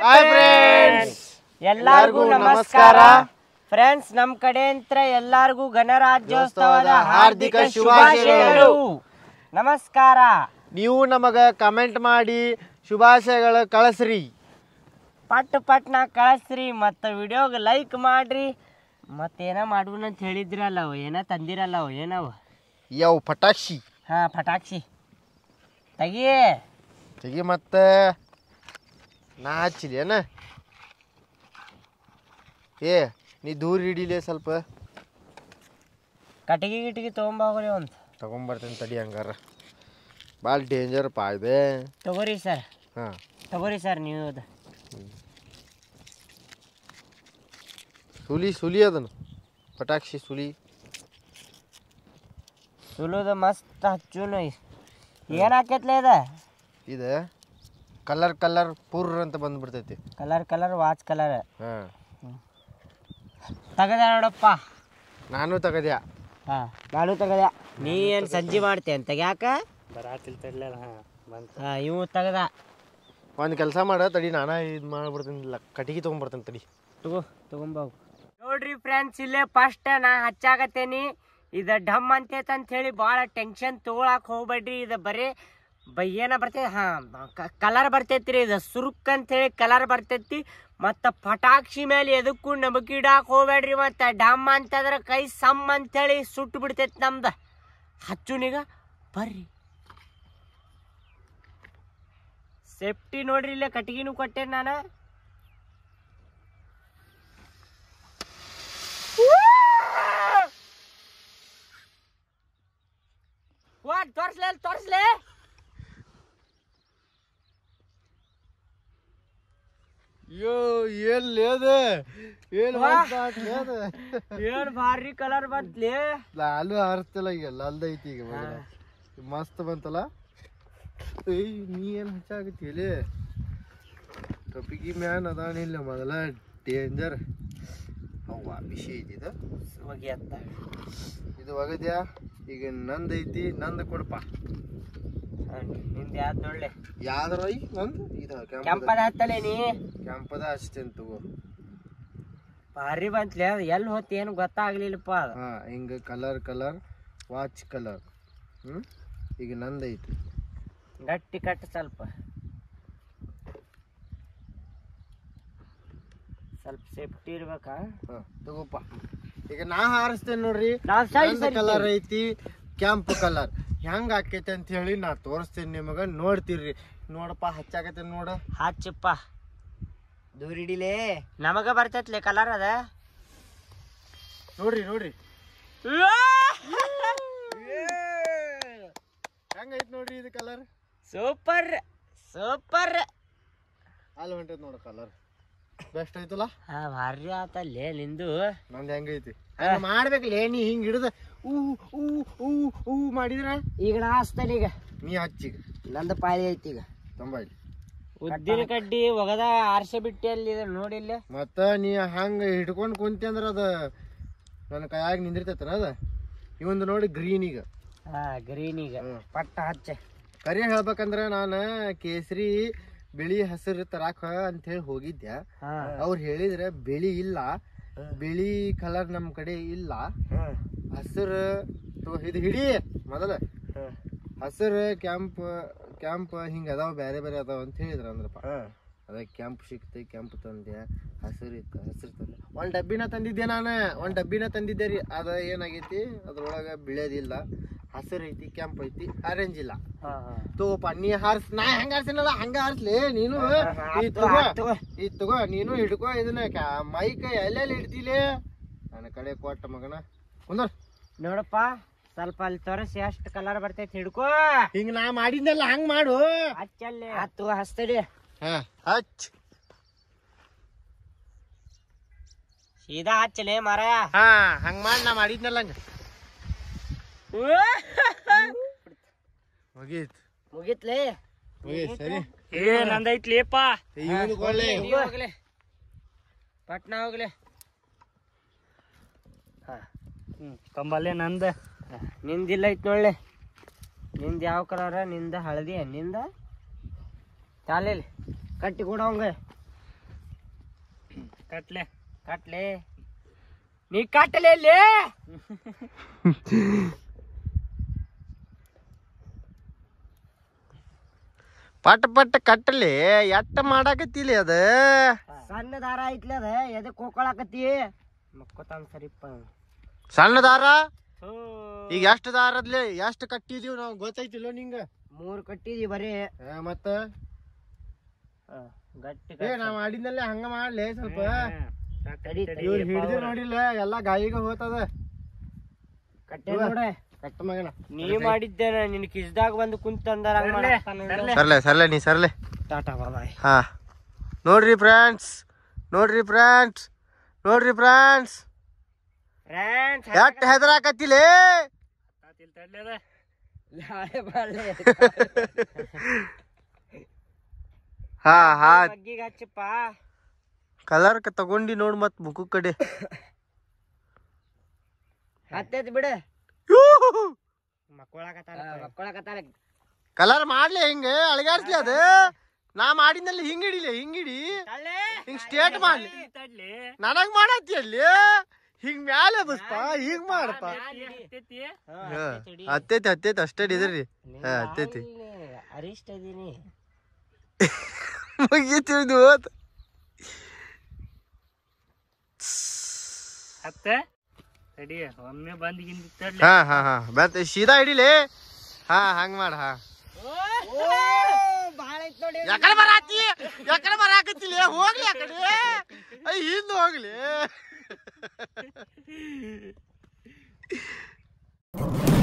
Hi friends ಎಲ್ಲಾರ್ಗೂ ನಮಸ್ಕಾರ friends ನಮ್ ಕಡೆ ಅಂತ ಎಲ್ಲಾರ್ಗೂ ಗಣರಾಜ್ಯೋತ್ಸವದ ಹಾರ್ದಿಕ ಶುಭಾಶಯಗಳು ನಮಸ್ಕಾರ ನೀವು ನಮಗ ಕಮೆಂಟ್ ಮಾಡಿ ಶುಭಾಶಯಗಳ ಕಳಿಸ್ರಿ ಪಟ್ ಪಟ್ನ ಕಳಿಸ್ರಿ ಮತ್ತು ವಿಡಿಯೋಗೆ ಲೈಕ್ ಮಾಡ್ರಿ ಮತ್ತೇನ ಮಾಡುವ ಅಂತ ಹೇಳಿದ್ರಲ್ಲ ಅವು ಏನ ತಂದಿರಲ್ಲ ಅವು ಏನವು ಯವ್ ಪಟಾಕ್ಷಿ ಹಾ ಪಟಾಕ್ಷಿ ತೆಗಿ ತೆಗಿ ಮತ್ತೆ ನಾ ಹಚ್ಚಿದೆ ಏನ ಏ ನೀ ದೂರ ಹಿಡಿಲೆ ಸ್ವಲ್ಪ ಕಟ್ಟಿಗೆ ಗಿಟಿಗೆ ತೊಗೊಂಬೋಗ್ರಿ ಒಂದು ತಗೊಂಬರ್ತೇನೆ ತಡಿ ಹಂಗಾರ ಭಾಳ ಡೇಂಜರ್ ಪಾ ಇದೆ ತಗೋರಿ ಸರ್ ಹಾಂ ತಗೋರಿ ಸರ್ ನೀವು ಅದು ಸುಲಿ ಸುಲಿ ಅದನ್ನು ಪಟಾಕ್ಷಿ ಸುಲಿ ಸುಲುದ ಮಸ್ತ್ ಹಚ್ಚುನು ಏನು ಹಾಕೈತ್ಲೆ ಇದ ಇದು ಕಲರ್ ಕಲರ್ ಪೂರ್ ಅಂತ ಬಂದ್ಬಿಡ್ತೈತಿ ಕಲರ್ ಕಲರ್ ವಾಚ್ ಕಲರ್ ಹಾಂ ತಗದ ನೋಡಪ್ಪ ನಾನು ತಗದ್ಯಾ ಹಾ ನಾನು ತಗದ ನೀ ಏನು ಸಂಜೆ ಮಾಡ್ತೇನೆ ತೆಗ್ಯಾಕ ಹಾ ಇವು ತಗದ ಒಂದು ಕೆಲಸ ಮಾಡ ತಡಿ ನಾನ ಇದು ಮಾಡ್ಬಿಡ್ತೀನಿ ಲ ಕಟ್ಟಿಗೆ ತೊಗೊಂಬರ್ತೇನೆ ತಡಿ ತಗೋ ತಗೊಂಬೋಗು ನೋಡ್ರಿ ಫ್ರೆಂಡ್ಸ್ ಇಲ್ಲೇ ಫಸ್ಟ್ ನಾ ಹಚ್ಚಾಕತ್ತೇನಿ ಇದು ಢಮ್ ಅಂತೈತೆ ಅಂತ ಹೇಳಿ ಭಾಳ ಟೆನ್ಷನ್ ತೊಗೊಳಕ್ ಹೋಗ್ಬೇಡ್ರಿ ಇದು ಬರೀ ಬ ಏನ ಬರ್ತೈತಿ ಹಾ ಕಲರ್ ಬರ್ತೈತ್ರಿ ಇದು ಸುರುಕ್ ಅಂತ ಹೇಳಿ ಕಲರ್ ಬರ್ತೈತಿ ಮತ್ತು ಪಟಾಕ್ಷಿ ಮೇಲೆ ಎದಕ್ಕೂ ನಂಬಿಕೆ ಇಡಾಕ್ ಹೋಗ್ಬೇಡ್ರಿ ಮತ್ತು ಡಮ್ ಅಂತಂದ್ರೆ ಕೈ ಸಮ್ ಅಂತೇಳಿ ಸುಟ್ಟು ಬಿಡ್ತೈತಿ ನಮ್ದು ಹಚ್ಚುನಿಗ ಬರ್ರಿ ಸೇಫ್ಟಿ ನೋಡ್ರಿ ಇಲ್ಲೇ ಕಟ್ಟಿಗೆನೂ ಕೊಟ್ಟೆ ನಾನು ವಾಟ್ ತೋರ್ಸ್ಲೆ ಅಲ್ಲಿ ತೋರ್ಸ್ಲೆ ಅಯ್ಯೋ ಏನ್ ಲೇದೆ ಏನ್ ವಾ. ಮಾಡ್ತಾಟ್ಲೇದ ಏನ್ ಭಾರಿ ಕಲರ್ ಬಂತ್ಲೆ ಲಾಲು ಹಾರಿಸ್ತಿಲ್ಲ ಈಗ ಲಲ್ದೈತಿ ಈಗ ಮೊದಲ. ಮಸ್ತ್ ಬಂತಲ್ಲ ಏಯ್ ನೀ ಏನ್ ಹಚ್ಚಾಗತ್ತಿ ಇಲ್ಲಿ ಟೊಪಿಗಿ ಮ್ಯಾನ್ ಅದಾನಿಲ್ಲ ಮೊದಲ ಡೇಂಜರ್ ಅವ್ವ ವಿಷಯ ಇದ್ದಿದ ಒಗೆಯತ್ತ ಇದು ಒಗದ್ಯಾ ಈಗ ನಂದೈತಿ ನಂದ್ ಕೊಡಪ್ಪ ನಿಂದ ಯಾವ್ದು ನೋಡ್ಲೆ ಯಾವ್ದ್ರ ಐ ನಂದು ಇದು ಕೆಂಪದ ಹತ್ತಲೆ ನೀ ಕೆಂಪದ ಹಚ್ತೇನೆ ತಗೋ ಭಾರಿ ಬಂತ್ಲೆ ಅದು ಎಲ್ಲಿ ಹೋತ್ ಏನು ಗೊತ್ತಾಗ್ಲಿಲ್ಲಪ್ಪ ಅದು ಹಾ ಹಿಂಗ ಕಲರ್ ಕಲರ್ ವಾಚ್ ಕಲರ್ ಹ್ಮ್ ಈಗ ನಂದೈತಿ ಗಟ್ಟಿ ಕಟ್ಟು ಸ್ವಲ್ಪ ಸ್ವಲ್ಪ ಸೇಫ್ಟಿ ಇರ್ಬೇಕಾ ಹಾ ತಗೋಪ್ಪ ಈಗ ನಾ ಹಾರಿಸ್ತೇನೆ ನೋಡ್ರಿ ನಾವ್ ಸೈಡ್ ಸೈಡ್ ಕಲರ್ ಐತಿ ಕೆಂಪು ಕಲರ್ ಹೆಂಗ್ ಆಕೈತಿ ಅಂತ ಹೇಳಿ ನಾ ತೋರಿಸ್ತೇನೆ ನಿಮಗ ನೋಡ್ತೀರಿ ನೋಡಪ್ಪ ಹಚ್ಚಾಕತ್ತೇನೆ ನೋಡ ಹಚ್ಚಪ್ಪ ದೂರ ಹಿಡಿಲೇ ನಮಗ ಬರ್ತೈತ್ಲೆ ಕಲರ್ ಅದ ನೋಡ್ರಿ ನೋಡ್ರಿ ಹೆಂಗೈತಿ ನೋಡ್ರಿ ಇದು ಕಲರ್ ಸೂಪರ್ ಸೂಪರ್ ಅಲ್ಲಿ ಹೊಂಟೈತಿ ನೋಡ ಕಲರ್ ಬೆಸ್ಟ್ ಐತಲ್ಲ ಹಾ ಭಾರಿ ಆತಲ್ಲೇ ನಿಂದು ನಂದು ಹೆಂಗೈತಿ ಹಂಗ ಮಾಡ್ಬೇಕಲ್ಲ ನೀ ಹಿಂಗ್ ಹಿಡ್ದ ಊ ಊ ಊ ಊ ಮಾಡಿದ್ರ ಈಗ ನಾ ಹಚ್ತೇನೆ ಈಗ ನೀ ಹಚ್ಚಿಗ ನಂದು ಪಾಳಿ ಐತಿ ಈಗ ತಂಬಾಯ್ಲಿ ಉದ್ದಿನ ಕಡ್ಡಿ ಒಗದ ಆರ್ಸೆ ಬಿಟ್ಟಿ ಅಲ್ಲಿ ನೋಡಿಲ್ಲ ಮತ್ತ ನೀ ಹಂಗ ಹಿಡ್ಕೊಂಡ್ ಕುಂತಿ ಅಂದ್ರ ಅದ ನನ್ನ ಕೈಯಾಗ ನಿಂದಿರ್ತೈತನ ಅದ ಇವಂದು ನೋಡಿ ಗ್ರೀನ್ ಈಗ ಹಾ ಗ್ರೀನ್ ಈಗ ಹ್ಮ್. ಪಟ್ಟ ಹಚ್ಚೆ ಕರಿ ಹೇಳ್ಬೇಕಂದ್ರ ನಾನು ಕೇಸರಿ ಬಿಳಿ ಹಸಿರು ತರಾಕ ಅಂತ ಹೇಳಿ ಹೋಗಿದ್ದೆ ಹಾ ಅವ್ರು ಹೇಳಿದ್ರೆ ಬಿಳಿ ಇಲ್ಲ ಬಿಳಿ ಕಲರ್ ನಮ್ ಕಡೆ ಇಲ್ಲ ಹಸಿರು ತಗೋ, ಇದು ಹಿಡಿ ಮೊದಲ ಹಸಿರು ಕೆಂಪ್ ಕೆಂಪ್ ಹಿಂಗ ಅದಾವ ಬ್ಯಾರೆ ಬೇರೆ ಅದಾವ ಅಂತ ಹೇಳಿದ್ರ ಅಂದ್ರಪ್ಪ ಅದ ಕೆಂಪ್ ಸಿಕ್ತಿ ಕೆಂಪ್ ತಂದೆ ಹಸಿರು ಇತ್ತು ಹಸಿರು ತಂದೆ ಒಂದ್ ಡಬ್ಬಿನ ತಂದಿದ್ದೆ ನಾನು ಒಂದ್ ಡಬ್ಬಿನ ತಂದಿದ್ದೆ ರೀ ಅದ ಏನಾಗೈತಿ ಅದ್ರೊಳಗ ಬಿಳಿಯೋದಿಲ್ಲ ಹಸಿರು ಐತಿ ಕೆಂಪ್ ಐತಿ ಆರೆಂಜ್ ಇಲ್ಲ ತಗೋಪ್ಪ ನೀ ಹಾರ್ಸ್ ನಾ ಹೆಂಗ ಹಾರ್ಸಿನಲ್ಲ ಹಂಗ ಹಾರ್ಸ್ಲಿ ನೀನು ಈ ತಗೋ ಈ ತಗೋ ನೀನು ಹಿಡ್ಕೋ ಇದನ್ನ ಕ್ಯಾ- ಮೈಕ್ ಎಲ್ಲೆಲ್ಲಿ ಇಡ್ತಿಲಿ ನನ್ನ ಕಡೆ ಕೊಟ್ಟ ಮಗನ ಕುಂದರ್ ನೋಡಪ್ಪ ಸ್ವಲ್ಪ ಅಲ್ಲಿ ತೋರಿಸಿ ಎಷ್ಟು ಕಲರ್ ಬರ್ತೈತಿ ಹಿಡ್ಕೋ ಹಿಂಗ ನಾ ಮಾಡಿದ್ನಲ್ಲ ಹಂಗ್ ಮಾಡು ಹಚ್ಚಲ್ಲಿ ಹತ್ತು ಹಚ್ತಡಿ ಹಾ ಹಚ್ ಸೀದಾ ಹಚ್ಚಲೇ ಮರ ಹಾ ಹಂಗ್ ಮಾಡಿ ನಾ ಮಾಡಿದ್ನಲ್ಲ ಹಂಗ ಮುಗೀತ್ ಮುಗಿತ್ಲೇ ಮುಗೀತ್ ಸರಿ ಏ ನಂದೈತ್ಲಿಪ್ಪ ಇವನು ಕೊಳ್ಳೆ ಹೋಗ್ಲಿ ಪಟ್ನಾ ಹೋಗ್ಲಿ ಕಂಬಲ್ಲೇ ನಂದ ನಿಂದಿಲ್ಲ ಐತ್ ನೋಡ್ಲೆ ನಿಂದ ಯಾವ ಕಲರ ನಿಂದ ಹಳದಿ ನಿಂದ ಚಾಲೇಲಿ ಕಟ್ಟಿ ಕೊಡವಂಗ ಕಟ್ಲೆ ಕಟ್ಲೆ ನೀ ಕಟ್ಲೆ ಇಲ್ಲಿ ಪಟ್ ಪಟ್ ಕಟ್ಟಲಿ ಎಟ್ಟ ಮಾಡಾಕತ್ತಿಲಿ ಅದ ಸಣ್ಣ ದಾರ ಐತ್ಲೆ ಅದ ಎದಕ್ ಹೋಗ್ಕೊಳಕತ್ತಿ ಮಕ್ಕೋತಾನ ಸರಿಪ್ಪ ಸಣ್ಣ ದಾರ ಥೂ. ಈಗ ಎಷ್ಟು ದಾರದ್ಲೆ ಎಷ್ಟು ಕಟ್ಟಿದೀವಿ ನಾವು ಗೊತ್ತೈತಿಲ್ಲ ನಿಂಗ ಮೂರ್ ಕಟ್ಟಿದಿ ಬರೀ ಏ, ಮತ್ತ ಹ, ಗಟ್ಟಿ ಏ ನಾವ್ ಮಾಡಿದ್ನಲ್ಲೇ ಹಂಗ ಮಾಡ್ಲಿ ಸ್ವಲ್ಪ ತಡಿ, ತಡಿ. ಇವ್ರು ಹಿಡ್ದಿ ನೋಡಿಲ್ಲ ಎಲ್ಲಾ ಗಾಯಿಗೆ ಹೋತದ ಕಟ್ಟೆ ನೋಡ ಕಟ್ಟ ಮಗನ ನೀ ಮಾಡಿದ್ದೇನ ನಿನ್ ಕಿಸ್ದಾಗ ಬಂದು ಕುಂತಂದಾರ ಹಂಗ್ ಸರ್ಲೆ, ಮಾಡಾಕ್ತಾನ ನೋಡು. ಸರ್ಲೆ. ಸರ್ಲೆ ಸರ್ಲೆ ನೀ ಸರ್ಲೆ ಟಾಟಾ ಬಾಯ್ ಹಾ ನೋಡ್ರಿ ಫ್ರೆಂಡ್ಸ್ ನೋಡ್ರಿ ಫ್ರೆಂಡ್ಸ್ ನೋಡ್ರಿ ಫ್ರೆಂಡ್ಸ್ ಫ್ರೆಂಡ್ಸ್ ಎಷ್ಟ್ ಹೆದರಾಕತ್ತಿಲೆ ತಡ್ಲೆ ಅದ ಹಾ ಹಾ ಮಗ್ಗಿಗೆ ಹಚ್ಚಪ್ಪ ಕಲರ್ ತಗೊಂಡಿ ನೋಡ್ ಮತ್ ಮುಖ ಕಡೆ ಹತ್ತೈತ್ ಬಿಡ ಮಕ್ಕೊಳಕತ್ತಾನ ಮಕ್ಕೊಳಕತ್ತಾನ ಕಲರ್ ಮಾಡ್ಲಿ ಹಿಂಗೆ ಅಳಗಾಡ್ಸ್ಲಿ ಅದ ನಾ ಮಾಡಿದ್ನಲ್ಲಿ ಹಿಂಗ್ ಹಿಡಿಲಿ ಹಿಂಗ್ ಹಿಡಿ ಹಿಂಗ್ ಸ್ಟೇಟ್ ಮಾಡ್ಲಿ ತಡ್ಲಿ ನನಗ್ ಮಾಡತ್ತಿ ಅಲ್ಲಿ ಹಿಂಗ್ ಮ್ಯಾಲೆ ಬಸ್ಪ ಹಿಂಗ್ ಮಾಡಪ್ಪ ಹತ್ತೈತಿ ಹತ್ತೈತಿ ಹತ್ತೈತಿ ಅಷ್ಟೇ ಹಿಡಿದ್ರಿ ಹಾ ಹತ್ತೈತಿ ಅರಿಷ್ಟ ಇದೀನಿ ಮುಗೀತು ಇದು ಹೋತ್ ಹತ್ತ ತಡಿ ಒಮ್ಮೆ ಬಂದ್ ಗಿಂದ ತಡ್ಲಿ ಹಾ ಹಾ ಹಾ ಬತ್ ಸೀದಾ ಹಿಡಿಲಿ ಹಾ ಹಂಗ್ ಮಾಡ ಹಾ ಬಾಳ ಐತ್ ನೋಡಿ ಯಾಕಡೆ ಬರಾತಿ ಯಾಕಡೆ ಬರಾಕತ್ತಿಲ್ಲ ಹೋಗ್ಲಿ ಆ ಕಡೆ ಐ ಹಿಂದ್ ಹೋಗ್ಲಿ